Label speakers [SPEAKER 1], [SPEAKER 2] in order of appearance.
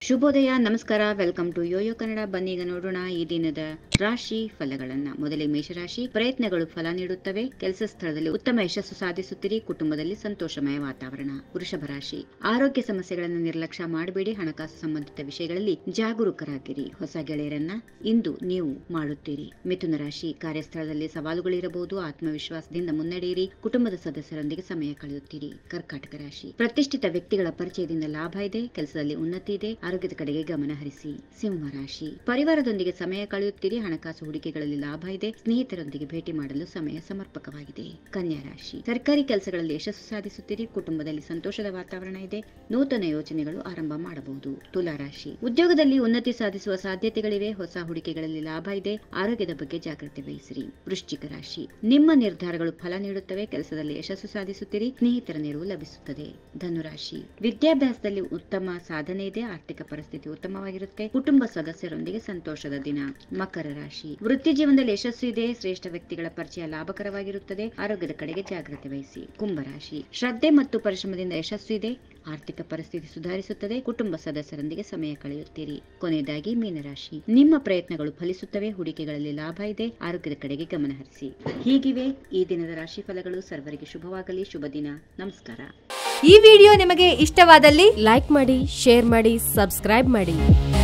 [SPEAKER 1] ಶುಭೋದಯ ನಮಸ್ಕಾರ welcome to YoYo Kannada ಬನ್ನೀಗ ನೋಡೋಣ ಈ ದಿನದ ರಾಶಿ ಫಲಗಳನ್ನ ಮೊದಲೇ ಮೇಷರಾಶಿ ಪ್ರಯತ್ನಗಳು ಫಲ ನೀಡುತ್ತವೆ ಕೆಲಸ ಸ್ಥಳದಲ್ಲಿ ಉತ್ತಮ ಯಶಸ್ಸು ಸಾಧಿಸುತ್ತೀರಿ ಕುಟುಂಬದಲ್ಲಿ ಸಂತೋಷಮಯ ವಾತಾವರಣ ವೃಷಭ ರಾಶಿ ಆರೋಗ್ಯ ಸಮಸ್ಯೆಗಳನ್ನು ನಿರ್ಲಕ್ಷ್ಯ ಮಾಡಬೇಡಿ ಹಣಕಾಸು ಸಂಬಂಧಿತ ವಿಷಯಗಳಲ್ಲಿ ಜಾಗರೂಕರಾಗಿರಿ ಹೊಸ ಗೆಳೆಯರನ್ನ ಇಂದು ನೀವು ಮಾಡುತ್ತೀರಿ ಮಿಥುನ ರಾಶಿ ಕಾರ್ಯಸ್ಥಳದಲ್ಲಿ ಸವಾಲುಗಳಿರಬಹುದು ಆತ್ಮವಿಶ್ವಾಸದಿಂದ ಮುನ್ನಡೆಯಿರಿ ಕುಟುಂಬದ ಸದಸ್ಯರೊಂದಿಗೆ ಸಮಯ ಕಳೆಯುತ್ತೀರಿ ಕರ್ಕಾಟಕ ರಾಶಿ ಪ್ರತಿಷ್ಠಿತ ವ್ಯಕ್ತಿಗಳ ಪರಿಚಯದಿಂದ ಲಾಭ ಇದೆ ಕೆಲಸದಲ್ಲಿ ಉನ್ನತಿ ಇದೆ ಆರೋಗ್ಯದ ಕಡೆಗೆ ಗಮನ ಹರಿಸಿ ಸಿಂಹ ರಾಶಿ ಪರಿವಾರದೊಂದಿಗೆ ಸಮಯ ಕಳೆಯುತ್ತೀರಿ ಹಣಕಾಸು ಹೂಡಿಕೆಗಳಲ್ಲಿ ಲಾಭ ಇದೆ ಸ್ನೇಹಿತರೊಂದಿಗೆ ಭೇಟಿ ಮಾಡಲು ಸಮಯ ಸಮರ್ಪಕವಾಗಿದೆ ಕನ್ಯಾ ರಾಶಿ ಸರ್ಕಾರಿ ಕೆಲಸಗಳಲ್ಲಿ ಯಶಸ್ಸು ಸಾಧಿಸುತ್ತೀರಿ ಕುಟುಂಬದಲ್ಲಿ ಸಂತೋಷದ ವಾತಾವರಣ ಇದೆ ನೂತನ ಯೋಜನೆಗಳು ಆರಂಭ ಮಾಡಬಹುದು ತುಲಾ ರಾಶಿ ಉದ್ಯೋಗದಲ್ಲಿ ಉನ್ನತಿ ಸಾಧಿಸುವ ಸಾಧ್ಯತೆಗಳಿವೆ ಹೊಸ ಹೂಡಿಕೆಗಳಲ್ಲಿ ಲಾಭ ಇದೆ ಆರೋಗ್ಯದ ಬಗ್ಗೆ ಜಾಗೃತಿ ವಹಿಸಿರಿ ವೃಶ್ಚಿಕ ರಾಶಿ ನಿಮ್ಮ ನಿರ್ಧಾರಗಳು ಫಲ ನೀಡುತ್ತವೆ ಕೆಲಸದಲ್ಲಿ ಯಶಸ್ಸು ಸಾಧಿಸುತ್ತೀರಿ ಸ್ನೇಹಿತರ ನೆರವು ಲಭಿಸುತ್ತದೆ ಧನುರಾಶಿ ವಿದ್ಯಾಭ್ಯಾಸದಲ್ಲಿ ಉತ್ತಮ ಸಾಧನೆ ಇದೆ ಆರ್ಥಿಕ ಪರಿಸ್ಥಿತಿ ಉತ್ತಮವಾಗಿರುತ್ತೆ ಕುಟುಂಬ ಸದಸ್ಯರೊಂದಿಗೆ ಸಂತೋಷದ ದಿನ ಮಕರ ರಾಶಿ ವೃತ್ತಿ ಜೀವನದಲ್ಲಿ ಯಶಸ್ಸು ಇದೆ ಶ್ರೇಷ್ಠ ವ್ಯಕ್ತಿಗಳ ಪರಿಚಯ ಲಾಭಕರವಾಗಿರುತ್ತದೆ ಆರೋಗ್ಯದ ಕಡೆಗೆ ಜಾಗ್ರತೆ ವಹಿಸಿ ಕುಂಭರಾಶಿ ಶ್ರದ್ಧೆ ಮತ್ತು ಪರಿಶ್ರಮದಿಂದ ಯಶಸ್ಸು ಇದೆ ಆರ್ಥಿಕ ಪರಿಸ್ಥಿತಿ ಸುಧಾರಿಸುತ್ತದೆ ಕುಟುಂಬ ಸದಸ್ಯರೊಂದಿಗೆ ಸಮಯ ಕಳೆಯುತ್ತೀರಿ ಕೊನೆಯದಾಗಿ ಮೀನರಾಶಿ ನಿಮ್ಮ ಪ್ರಯತ್ನಗಳು ಫಲಿಸುತ್ತವೆ ಹೂಡಿಕೆಗಳಲ್ಲಿ ಲಾಭ ಇದೆ ಆರೋಗ್ಯದ ಕಡೆಗೆ ಗಮನ ಹರಿಸಿ ಹೀಗಿವೆ ಈ ದಿನದ ರಾಶಿ ಫಲಗಳು ಸರ್ವರಿಗೆ ಶುಭವಾಗಲಿ ಶುಭ ದಿನ ನಮಸ್ಕಾರ
[SPEAKER 2] ಈ ವಿಡಿಯೋ ನಿಮಗೆ ಇಷ್ಟವಾದಲ್ಲಿ
[SPEAKER 3] ಲೈಕ್ ಮಾಡಿ ಶೇರ್ ಮಾಡಿ ಸಬ್ಸ್ಕ್ರೈಬ್ ಮಾಡಿ